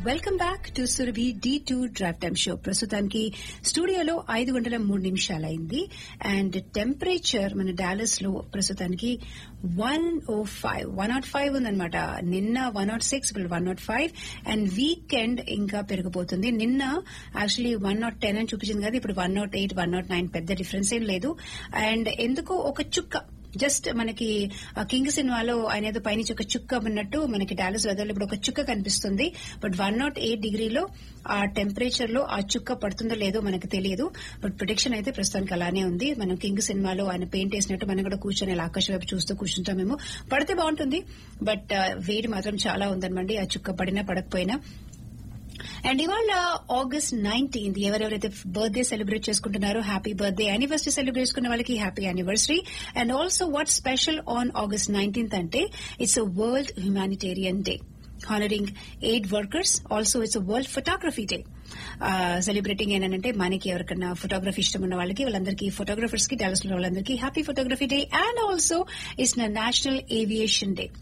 welcome back to Surabhi D two drive time show ప్రస్తుతానికి స్టూడియోలో ఐదు గంటల మూడు నిమిషాలైంది అండ్ టెంపరేచర్ మన డాలస్ లో ప్రస్తుతానికి one o five one nought five ఉందన్నమాట నిన్న వన్ నాట్ సిక్స్ ఇప్పుడు one nought five and weekend ఇంకా పెరిగిపోతుంది నిన్న యాక్చువల్లీ వన్ నాట్ టెన్ అని చూపించింది కదా ఇప్పుడు one nought eight one nought nine పెద్ద డిఫరెన్స్ ఏం లేదు అండ్ ఎందుకో ఒక చుక్క జస్ట్ మనకి కింగ్ సినిమాలో ఆయన ఏదో పైనుంచి ఒక చుక్క ఉన్నట్టు మనకి డాలస్ వెదర్ ఇప్పుడు ఒక చుక్క కనిపిస్తుంది బట్ వన్ నాట్ ఎయిట్ డిగ్రీలో ఆ టెంపరేచర్ లో ఆ చుక్క పడుతుందో లేదో మనకు తెలియదు బట్ ప్రొడిక్షన్ అయితే ప్రస్తుతానికి అలానే ఉంది మనం కింగ్ సినిమాలో ఆయన పెయింట్ వేసినట్టు మనం కూడా కూర్చొని ఇలా ఆకాశం వైపు చూస్తూ కూర్చుంటామేమో పడితే బాగుంటుంది బట్ వేడి మాత్రం చాలా ఉందన్నమాట ఆ చుక్క పడినా పడకపోయినా అండ్ ఇవాళ ఆగస్ట్ నైన్టీన్త్ ఎవరెవరైతే బర్త్డే సెలబ్రేట్ చేసుకుంటున్నారో హ్యాపీ బర్త్డే యానివర్సరీ సెలబ్రేట్ చేసుకున్న వాళ్ళకి happy anniversary and also what special on August nineteenth అంటే it's a world humanitarian day honouring aid workers also it's a world photography day celebrating ఏంటంటే మనకి ఎవరికన్నా photography ఇష్టం ఉన్న వాళ్ళకి వాళ్ళందరికీ ఫోటోగ్రఫర్స్ కి డాలస్ లో వాళ్ళందరికీ happy photography day and also it's national aviation day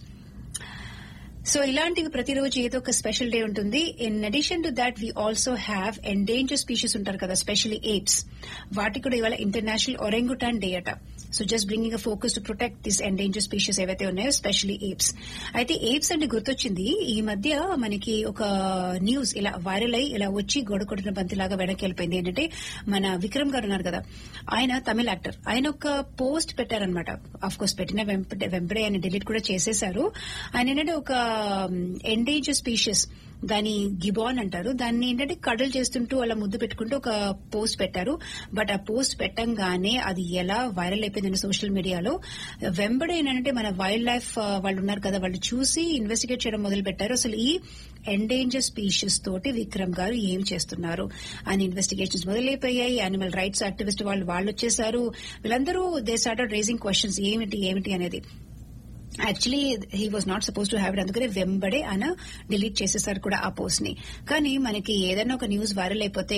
so ఇలాంటివి ప్రతిరోజు ఏదో ఒక స్పెషల్ డే ఉంటుంది in addition to that we also have endanger species ఉంటారు కదా స్పెషల్లీ ఎయిడ్స్ వాటికి కూడా ఇవాళ ఇంటర్నేషనల్ ఒరెంగుటాన్ డే అట so just bringing a focus to protect this endanger species ఏవైతే ఉన్నాయో స్పెషల్లీ ఎయిడ్స్ అయితే ఎయిడ్స్ అంటే గుర్తొచ్చింది ఈ మధ్య మనకి ఒక న్యూస్ ఇలా వైరల్ అయి ఇలా వచ్చి గోడ కొట్టిన బంతిలాగా వెనక్కి వెళ్ళిపోయింది ఏంటంటే మన విక్రమ్ గారు ఉన్నారు కదా ఆయన తమిళ యాక్టర్ ఆయన ఒక పోస్ట్ పెట్టారనమాట అఫ్ కోర్స్ పెట్టిన వెంపడే ఆయన డిలీట్ కూడా చేసేశారు ఆయన ఏంటంటే ఒక ఎండేంజర్ స్పీషియస్ దాని గిబాన్ అంటారు దాన్ని ఏంటంటే కడలు చేస్తుంటూ అలా ముద్దు పెట్టుకుంటూ ఒక పోస్ట్ పెట్టారు బట్ ఆ పోస్ట్ పెట్టంగానే అది ఎలా వైరల్ అయిపోయిందని సోషల్ మీడియాలో వెంబడి ఏంటంటే మన వైల్డ్ లైఫ్ వాళ్ళు ఉన్నారు కదా వాళ్ళు చూసి ఇన్వెస్టిగేట్ చేయడం మొదలు పెట్టారు అసలు ఈ ఎండేంజర్ స్పీషీస్ తోటి విక్రమ్ గారు ఏం చేస్తున్నారు అని ఇన్వెస్టిగేషన్స్ మొదలైపోయాయి యానిమల్ రైట్స్ యాక్టివిస్ట్ వాళ్ళు వాళ్ళు వచ్చేసారు వీళ్ళందరూ దే స్టార్టెడ్ రేసింగ్ క్వశ్చన్స్ ఏమిటి ఏమిటి అనేది actually he was not suppose to have it అందుకనే వెంబడే ఆయన డిలీట్ చేసేసారు కూడా ఆ పోస్ట్ ని కానీ మనకి ఏదైనా ఒక న్యూస్ వైరల్ అయిపోతే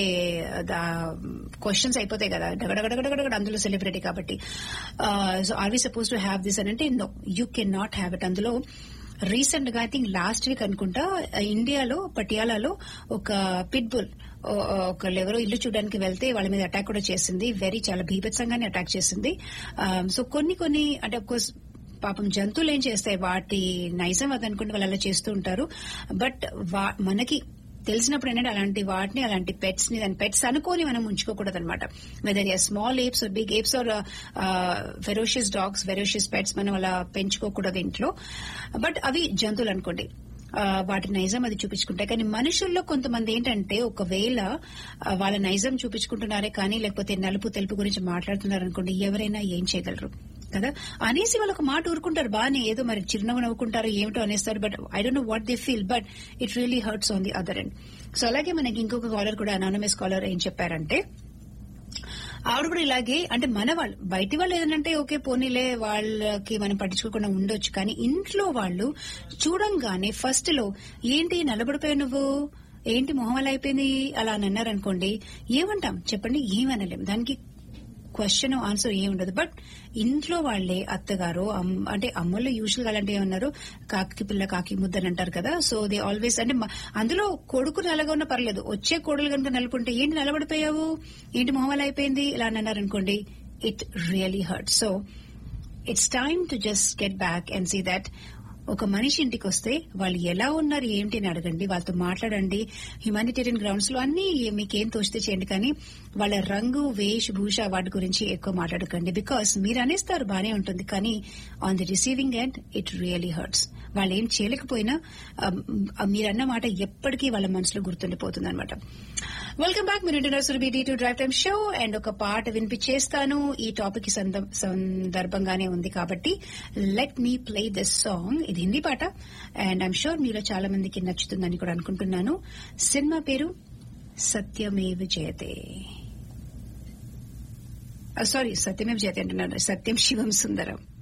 క్వశ్చన్స్ అయిపోతాయి కదా డగడగడగడగడ అందులో సెలబ్రిటీ కాబట్టి so are we suppose to have this అని అంటే no you can not have it అందులో రీసెంట్ గా ఐ థింక్ లాస్ట్ వీక్ అనుకుంటా ఇండియాలో పటియాలాలో ఒక పిట్బుల్ ఒకళ్ళు ఎవరో ఇల్లు చూడడానికి వెళ్తే వాళ్ళ మీద అటాక్ కూడా చేసింది వెరీ చాలా భీభత్సంగానే అటాక్ చేసింది సో కొన్ని కొన్ని అంటే కోర్స్ పాపం జంతువులు ఏం చేస్తాయి వాటి నైజం అది అనుకుంటే వాళ్ళు అలా చేస్తూ ఉంటారు బట్ మనకి తెలిసినప్పుడు ఏంటంటే అలాంటి వాటిని అలాంటి పెట్స్ ని దాని పెట్స్ అనుకోని మనం ఉంచుకోకూడదు అనమాట whether small apes or big apes or ferocious dogs ferocious pets మనం అలా పెంచుకోకూడదు ఇంట్లో బట్ అవి జంతువులు అనుకోండి వాటి నైజం అది చూపించుకుంటాయి కానీ మనుషుల్లో కొంతమంది ఏంటంటే ఒకవేళ వాళ్ళ నైజం చూపించుకుంటున్నారే కానీ లేకపోతే నలుపు తెలుపు గురించి మాట్లాడుతున్నారు అనుకోండి ఎవరైనా ఏం చేయగలరు కదా అనేసి వాళ్ళు ఒక మాట ఊరుకుంటారు బాగానే ఏదో మరి చిరునవ్వు నవ్వుకుంటారు ఏమిటో అనేస్తారు but I don't know what they feel but it really hurts on the other end so అలాగే మనకి ఇంకొక కాలర్ కూడా అనానమస్ కాలర్ ఏం చెప్పారంటే ఆవిడ కూడా ఇలాగే అంటే మన వాళ్ళు బయటి వాళ్ళు ఏదంటే ఓకే పోనీలే వాళ్ళకి మనం పట్టించుకోకుండా ఉండొచ్చు కానీ ఇంట్లో వాళ్ళు చూడంగానే ఫస్ట్ లో ఏంటి నలబడిపోయావు నువ్వు ఏంటి మొహం అలా అయిపోయింది అలా అని అన్నారనుకోండి ఏమంటాం చెప్పండి ఏమనలేం దానికి క్వశ్చన్ ఆన్సర్ ఏమి ఉండదు బట్ ఇంట్లో వాళ్లే అత్తగారు అంటే అమ్మల్లో యూజువల్ గా అలాంటి ఏమన్నారు కాకి పిల్ల కాకి ముద్ద అని అంటారు కదా సో దే ఆల్వేస్ అంటే అందులో కొడుకు నల్లగా ఉన్న పర్లేదు వచ్చే కోడలు కనుక నలుపుంటే ఏంటి నిలబడిపోయావు ఏంటి మొహం అలా అయిపోయింది ఇలా అని అన్నారనుకోండి it really hurt so it's time to just get back and see that ఒక మనిషి ఇంటికి వస్తే వాళ్ళు ఎలా ఉన్నారు ఏంటి అని అడగండి వాళ్ళతో మాట్లాడండి హ్యుమానిటేరియన్ గ్రౌండ్స్ లో అన్ని మీకేం తోచితే చేయండి కానీ వాళ్ళ రంగు వేష్ భూష వాటి గురించి ఎక్కువ మాట్లాడకండి బికాస్ మీరు అనేస్తారు బానే ఉంటుంది కానీ on the receiving end it really hurts వాళ్ళు ఏం చేయలేకపోయినా మీరన్న మాట ఎప్పటికీ వాళ్ళ మనసులో గుర్తుండిపోతుంది అనమాట వెల్కమ్ బ్యాక్ మీరు international BT to drive time show and ఒక పాట వినిపించేస్తాను ఈ టాపిక్ సందర్భంగానే ఉంది కాబట్టి let me play this song ఇది హిందీ పాట అండ్ ఐమ్ షూర్ మీలో చాలా మందికి నచ్చుతుందని కూడా అనుకుంటున్నాను సినిమా పేరు సత్యమేవ జయతే సారీ సత్యమేవ జయతే అంటున్నాను సత్యం శివం సుందరం